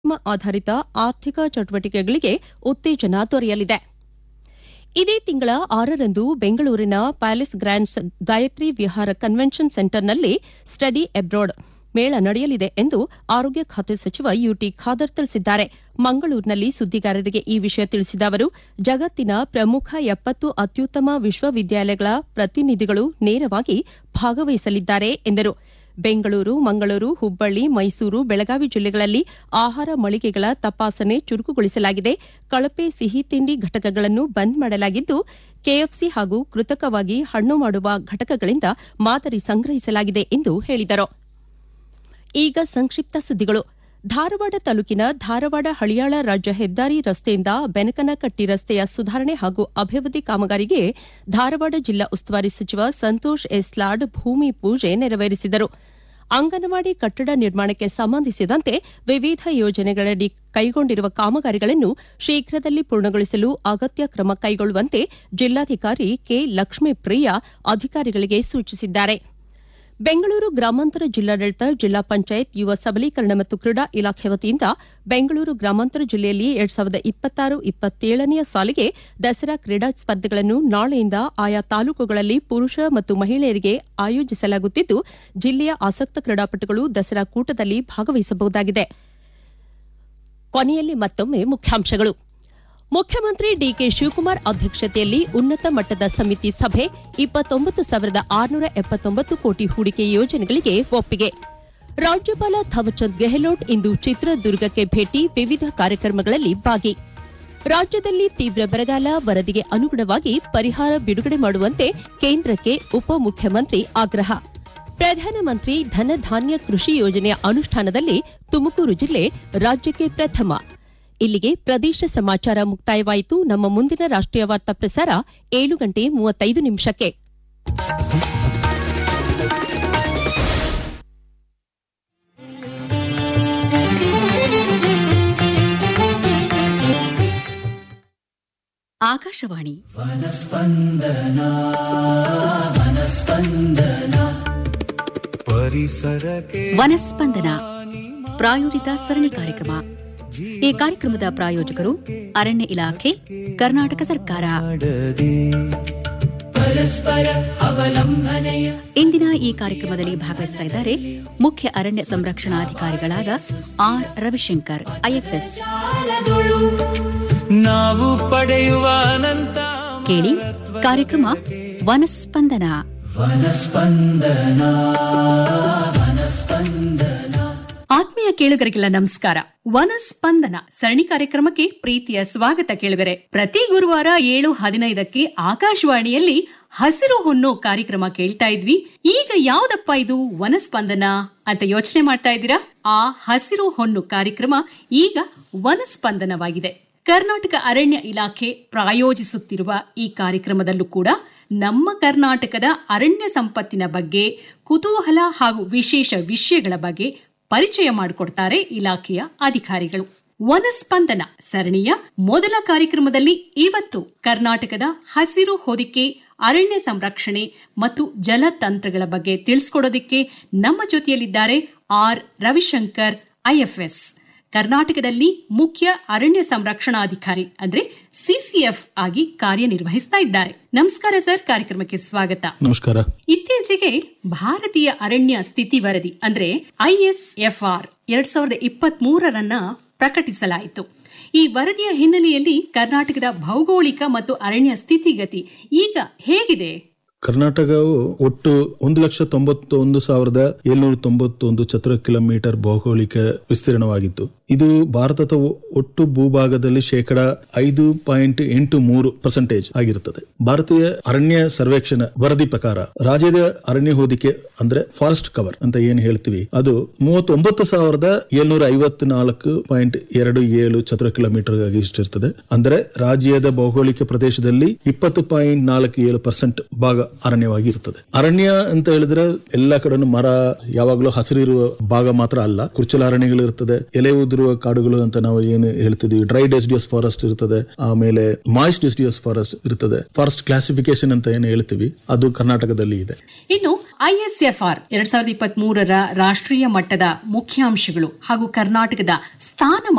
ಆಧಾರಿತ ಆರ್ಥಿಕ ಚಟುವಟಿಕೆಗಳಿಗೆ ಉತ್ತೇಜನ ದೊರೆಯಲಿದೆ ಇದೇ ತಿಂಗಳ ಆರರಂದು ಬೆಂಗಳೂರಿನ ಪ್ಯಾಲೇಸ್ ಗ್ರ್ಯಾಂಡ್ಸ್ ಗಾಯತ್ರಿ ವಿಹಾರ ಕನ್ವೆನ್ಷನ್ ಸೆಂಟರ್ನಲ್ಲಿ ಸ್ಟಡಿ ಅಬ್ರಾಡ್ ಮೇಳ ನಡೆಯಲಿದೆ ಎಂದು ಆರೋಗ್ಯ ಖಾತೆ ಸಚಿವ ಯುಟಿ ಖಾದರ್ ತಿಳಿಸಿದ್ದಾರೆ ಮಂಗಳೂರಿನಲ್ಲಿ ಸುದ್ದಿಗಾರರಿಗೆ ಈ ವಿಷಯ ತಿಳಿಸಿದ ಅವರು ಜಗತ್ತಿನ ಪ್ರಮುಖ ಎಪ್ಪತ್ತು ಅತ್ಯುತ್ತಮ ವಿಶ್ವವಿದ್ಯಾಲಯಗಳ ಪ್ರತಿನಿಧಿಗಳು ನೇರವಾಗಿ ಭಾಗವಹಿಸಲಿದ್ದಾರೆ ಎಂದರು ಬೆಂಗಳೂರು ಮಂಗಳೂರು ಹುಬ್ಬಳ್ಳಿ ಮೈಸೂರು ಬೆಳಗಾವಿ ಜಿಲ್ಲೆಗಳಲ್ಲಿ ಆಹಾರ ಮಳಿಗೆಗಳ ತಪಾಸಣೆ ಚುರುಕುಗೊಳಿಸಲಾಗಿದೆ ಕಳಪೆ ಸಿಹಿ ತಿಂಡಿ ಘಟಕಗಳನ್ನು ಬಂದ್ ಮಾಡಲಾಗಿದ್ದು ಕೆಎಫ್ಸಿ ಹಾಗೂ ಕೃತಕವಾಗಿ ಹಣ್ಣು ಮಾಡುವ ಘಟಕಗಳಿಂದ ಮಾದರಿ ಸಂಗ್ರಹಿಸಲಾಗಿದೆ ಎಂದು ಹೇಳಿದರು ಈಗ ಸಂಕ್ಷಿಪ್ತ ಸುದ್ದಿಗಳು ಧಾರವಾಡ ತಾಲೂಕಿನ ಧಾರವಾಡ ಹಳಿಯಾಳ ರಾಜ್ಯ ಹೆದ್ದಾರಿ ರಸ್ತೆಯಿಂದ ಬೆನಕನಕಟ್ಟಿ ರಸ್ತೆಯ ಸುಧಾರಣೆ ಹಾಗೂ ಅಭಿವೃದ್ಧಿ ಕಾಮಗಾರಿಗೆ ಧಾರವಾಡ ಜಿಲ್ಲಾ ಉಸ್ತುವಾರಿ ಸಚಿವ ಸಂತೋಷ್ ಎಸ್ಲಾಡ್ ಭೂಮಿ ಪೂಜೆ ನೆರವೇರಿಸಿದರು ಅಂಗನವಾಡಿ ಕಟ್ಟಡ ನಿರ್ಮಾಣಕ್ಕೆ ಸಂಬಂಧಿಸಿದಂತೆ ವಿವಿಧ ಯೋಜನೆಗಳಡಿ ಕೈಗೊಂಡಿರುವ ಕಾಮಗಾರಿಗಳನ್ನು ಶೀಘ್ರದಲ್ಲಿ ಪೂರ್ಣಗೊಳಿಸಲು ಅಗತ್ಯ ಕ್ರಮ ಕೈಗೊಳ್ಳುವಂತೆ ಜಿಲ್ಲಾಧಿಕಾರಿ ಕೆ ಲಕ್ಷ್ಮೀಪ್ರಿಯ ಅಧಿಕಾರಿಗಳಿಗೆ ಸೂಚಿಸಿದ್ದಾರೆ ಬೆಂಗಳೂರು ಗ್ರಾಮಾಂತರ ಜಿಲ್ಲಾಡಳಿತ ಜಿಲ್ಲಾ ಪಂಚಾಯತ್ ಯುವ ಸಬಲೀಕರಣ ಮತ್ತು ಕ್ರೀಡಾ ಇಲಾಖೆ ವತಿಯಿಂದ ಬೆಂಗಳೂರು ಗ್ರಾಮಾಂತರ ಜಿಲ್ಲೆಯಲ್ಲಿ ಎರಡ್ ಸಾವಿರದ ಇಪ್ಪತ್ತಾರು ಇಪ್ಪತ್ತೇಳನೆಯ ಸಾಲಿಗೆ ದಸರಾ ಕ್ರೀಡಾ ಸ್ಪರ್ಧೆಗಳನ್ನು ನಾಳೆಯಿಂದ ಆಯಾ ತಾಲೂಕುಗಳಲ್ಲಿ ಪುರುಷ ಮತ್ತು ಮಹಿಳೆಯರಿಗೆ ಆಯೋಜಿಸಲಾಗುತ್ತಿದ್ದು ಜಿಲ್ಲೆಯ ಆಸಕ್ತ ಕ್ರೀಡಾಪಟುಗಳು ದಸರಾ ಕೂಟದಲ್ಲಿ ಭಾಗವಹಿಸಬಹುದಾಗಿದೆ ಕೊನೆಯಲ್ಲಿ ಮತ್ತೊಮ್ಮೆ ಮುಖ್ಯಾಂಶಗಳು ಮುಖ್ಯಮಂತ್ರಿ ಡಿಕೆ ಶಿವಕುಮಾರ್ ಅಧ್ಯಕ್ಷತೆಯಲ್ಲಿ ಉನ್ನತ ಮಟ್ಟದ ಸಮಿತಿ ಸಭೆ ಇಪ್ಪತ್ತೊಂಬತ್ತು ಸಾವಿರದ ಆರುನೂರ ಎಪ್ಪತ್ತೊಂಬತ್ತು ಕೋಟಿ ಹೂಡಿಕೆ ಯೋಜನೆಗಳಿಗೆ ಒಪ್ಪಿಗೆ ರಾಜ್ಯಪಾಲ ಥಾವರ್ಚಂದ್ ಗೆಹ್ಲೋಟ್ ಇಂದು ಚಿತ್ರದುರ್ಗಕ್ಕೆ ಭೇಟಿ ವಿವಿಧ ಕಾರ್ಯಕ್ರಮಗಳಲ್ಲಿ ಭಾಗಿ ರಾಜ್ಯದಲ್ಲಿ ತೀವ್ರ ಬರಗಾಲ ವರದಿಗೆ ಅನುಗುಣವಾಗಿ ಪರಿಹಾರ ಬಿಡುಗಡೆ ಮಾಡುವಂತೆ ಕೇಂದ್ರಕ್ಕೆ ಉಪಮುಖ್ಯಮಂತ್ರಿ ಆಗ್ರಹ ಪ್ರಧಾನಮಂತ್ರಿ ಧನಧಾನ್ಯ ಕೃಷಿ ಯೋಜನೆಯ ಅನುಷ್ಠಾನದಲ್ಲಿ ತುಮಕೂರು ಜಿಲ್ಲೆ ರಾಜ್ಯಕ್ಕೆ ಪ್ರಥಮ ಇಲ್ಲಿಗೆ ಪ್ರದೇಶ ಸಮಾಚಾರ ಮುಕ್ತಾಯವಾಯಿತು ನಮ್ಮ ಮುಂದಿನ ರಾಷ್ಟೀಯ ವಾರ್ತಾ ಪ್ರಸಾರ ಏಳು ಗಂಟೆ ಮೂವತ್ತೈದು ನಿಮಿಷಕ್ಕೆ ಆಕಾಶವಾಣಿ ಪರಿಸರಕ್ಕೆ ವನಸ್ಪಂದನ ಪ್ರಾಯೋಜಿತ ಸರಣಿ ಕಾರ್ಯಕ್ರಮ ಈ ಕಾರ್ಯಕ್ರಮದ ಪ್ರಾಯೋಜಕರು ಅರಣ್ಯ ಇಲಾಖೆ ಕರ್ನಾಟಕ ಸರ್ಕಾರ ಮಾಡದೆ ಇಂದಿನ ಈ ಕಾರ್ಯಕ್ರಮದಲ್ಲಿ ಭಾಗವಹಿಸ್ತಾ ಇದ್ದಾರೆ ಮುಖ್ಯ ಅರಣ್ಯ ಸಂರಕ್ಷಣಾಧಿಕಾರಿಗಳಾದ ಆರ್ ರವಿಶಂಕರ್ ಐಎಫ್ಎಸ್ ನಾವು ಪಡೆಯುವ ಅನಂತ ಕೇಳಿ ಕಾರ್ಯಕ್ರಮ ವನಸ್ಪಂದನ ವನಸ್ಪಂದನ ಆತ್ಮೀಯ ಕೇಳುಗರಿಗೆಲ್ಲ ನಮಸ್ಕಾರ ವನಸ್ಪಂದನ ಸರಣಿ ಕಾರ್ಯಕ್ರಮಕ್ಕೆ ಪ್ರೀತಿಯ ಸ್ವಾಗತ ಕೇಳುಗರೆ ಪ್ರತಿ ಗುರುವಾರ ಏಳು ಹದಿನೈದಕ್ಕೆ ಆಕಾಶವಾಣಿಯಲ್ಲಿ ಹಸಿರು ಹೊನ್ನು ಕಾರ್ಯಕ್ರಮ ಕೇಳ್ತಾ ಇದ್ವಿ ಈಗ ಯಾವ್ದಪ್ಪ ಇದು ವನಸ್ಪಂದನ ಅಂತ ಯೋಚನೆ ಮಾಡ್ತಾ ಇದ್ದೀರಾ ಆ ಹಸಿರು ಹೊನ್ನು ಕಾರ್ಯಕ್ರಮ ಈಗ ವನಸ್ಪಂದನವಾಗಿದೆ ಕರ್ನಾಟಕ ಅರಣ್ಯ ಇಲಾಖೆ ಪ್ರಾಯೋಜಿಸುತ್ತಿರುವ ಈ ಕಾರ್ಯಕ್ರಮದಲ್ಲೂ ಕೂಡ ನಮ್ಮ ಕರ್ನಾಟಕದ ಅರಣ್ಯ ಸಂಪತ್ತಿನ ಬಗ್ಗೆ ಕುತೂಹಲ ಹಾಗೂ ವಿಶೇಷ ವಿಷಯಗಳ ಬಗ್ಗೆ ಪರಿಚಯ ಮಾಡಿಕೊಡ್ತಾರೆ ಇಲಾಖೆಯ ಅಧಿಕಾರಿಗಳು ವನಸ್ಪಂದನ ಸರಣಿಯ ಮೊದಲ ಕಾರ್ಯಕ್ರಮದಲ್ಲಿ ಇವತ್ತು ಕರ್ನಾಟಕದ ಹಸಿರು ಹೊದಿಕೆ ಅರಣ್ಯ ಸಂರಕ್ಷಣೆ ಮತ್ತು ಜಲತಂತ್ರಗಳ ಬಗ್ಗೆ ತಿಳಿಸ್ಕೊಡೋದಿಕ್ಕೆ ನಮ್ಮ ಜೊತೆಯಲ್ಲಿದ್ದಾರೆ ಆರ್ ರವಿಶಂಕರ್ ಐಎಫ್ಎಸ್ ಕರ್ನಾಟಕದಲ್ಲಿ ಮುಖ್ಯ ಅರಣ್ಯ ಸಂರಕ್ಷಣಾಧಿಕಾರಿ ಅಂದ್ರೆ ಸಿಸಿಎಫ್ ಆಗಿ ಕಾರ್ಯನಿರ್ವಹಿಸ್ತಾ ಇದ್ದಾರೆ ನಮಸ್ಕಾರ ಸರ್ ಕಾರ್ಯಕ್ರಮಕ್ಕೆ ಸ್ವಾಗತ ನಮಸ್ಕಾರ ಇತ್ತೀಚೆಗೆ ಭಾರತೀಯ ಅರಣ್ಯ ಸ್ಥಿತಿ ವರದಿ ಅಂದ್ರೆ ಐಎಸ್ಎಫ್ಆರ್ ಎರಡ್ ಸಾವಿರದ ಇಪ್ಪತ್ತ್ ಮೂರರನ್ನ ಪ್ರಕಟಿಸಲಾಯಿತು ಈ ವರದಿಯ ಹಿನ್ನೆಲೆಯಲ್ಲಿ ಕರ್ನಾಟಕದ ಭೌಗೋಳಿಕ ಮತ್ತು ಅರಣ್ಯ ಸ್ಥಿತಿಗತಿ ಈಗ ಹೇಗಿದೆ ಕರ್ನಾಟಕವು ಒಟ್ಟು ಒಂದು ಲಕ್ಷ ತೊಂಬತ್ತೊಂದು ಸಾವಿರದ ಏಳ್ನೂರ ತೊಂಬತ್ತೊಂದು ಚದುರ ಕಿಲೋಮೀಟರ್ ಭೌಗೋಳಿಕ ವಿಸ್ತೀರ್ಣವಾಗಿತ್ತು ಇದು ಭಾರತದ ಒಟ್ಟು ಭೂಭಾಗದಲ್ಲಿ ಶೇಕಡ ಐದು ಪಾಯಿಂಟ್ ಎಂಟು ಮೂರು ಪರ್ಸೆಂಟೇಜ್ ಆಗಿರುತ್ತದೆ ಭಾರತೀಯ ಅರಣ್ಯ ಸರ್ವೇಕ್ಷಣ ವರದಿ ಪ್ರಕಾರ ರಾಜ್ಯದ ಅರಣ್ಯ ಹೊದಿಕೆ ಅಂದ್ರೆ ಫಾರೆಸ್ಟ್ ಕವರ್ ಅಂತ ಏನ್ ಹೇಳ್ತೀವಿ ಅದು ಮೂವತ್ತೊಂಬತ್ತು ಸಾವಿರದ ಏಳ್ನೂರ ಐವತ್ನಾಲ್ಕು ಪಾಯಿಂಟ್ ಎರಡು ಏಳು ಚದುರ ಕಿಲೋಮೀಟರ್ ಆಗಿ ಇಷ್ಟಿರ್ತದೆ ಅಂದ್ರೆ ರಾಜ್ಯದ ಭೌಗೋಳಿಕ ಪ್ರದೇಶದಲ್ಲಿ ಇಪ್ಪತ್ತು ಪಾಯಿಂಟ್ ನಾಲ್ಕು ಏಳು ಪರ್ಸೆಂಟ್ ಭಾಗ ಅರಣ್ಯವಾಗಿ ಇರ್ತದೆ ಅರಣ್ಯ ಅಂತ ಹೇಳಿದ್ರೆ ಎಲ್ಲಾ ಕಡೆನೂ ಮರ ಯಾವಾಗಲೂ ಹಸಿರಿರುವ ಭಾಗ ಮಾತ್ರ ಅಲ್ಲ ಕುರ್ಚಲ ಅರಣ್ಯಗಳು ಇರ್ತದೆ ಎಲೆ ಉದುರುವ ಕಾಡುಗಳು ಅಂತ ನಾವು ಏನು ಹೇಳ್ತಿದ್ವಿ ಡ್ರೈ ಡೆಸಿಡಿಯಸ್ ಫಾರೆಸ್ಟ್ ಇರ್ತದೆ ಆಮೇಲೆ ಮಾಯ್ಸ್ಟ್ ಡೆಸಿಡಿಯಸ್ ಫಾರೆಸ್ಟ್ ಇರ್ತದೆ ಫಾರೆಸ್ಟ್ ಕ್ಲಾಸಿಫಿಕೇಶನ್ ಅಂತ ಏನು ಹೇಳ್ತೀವಿ ಅದು ಕರ್ನಾಟಕದಲ್ಲಿ ಇದೆ ಇನ್ನು ಐಎಸ್ಎಫ್ಆರ್ ಎರಡ್ ಸಾವಿರದ ಇಪ್ಪತ್ತ್ ಮೂರರ ರಾಷ್ಟ್ರೀಯ ಮಟ್ಟದ ಮುಖ್ಯಾಂಶಗಳು ಹಾಗೂ ಕರ್ನಾಟಕದ ಸ್ಥಾನಮಾನ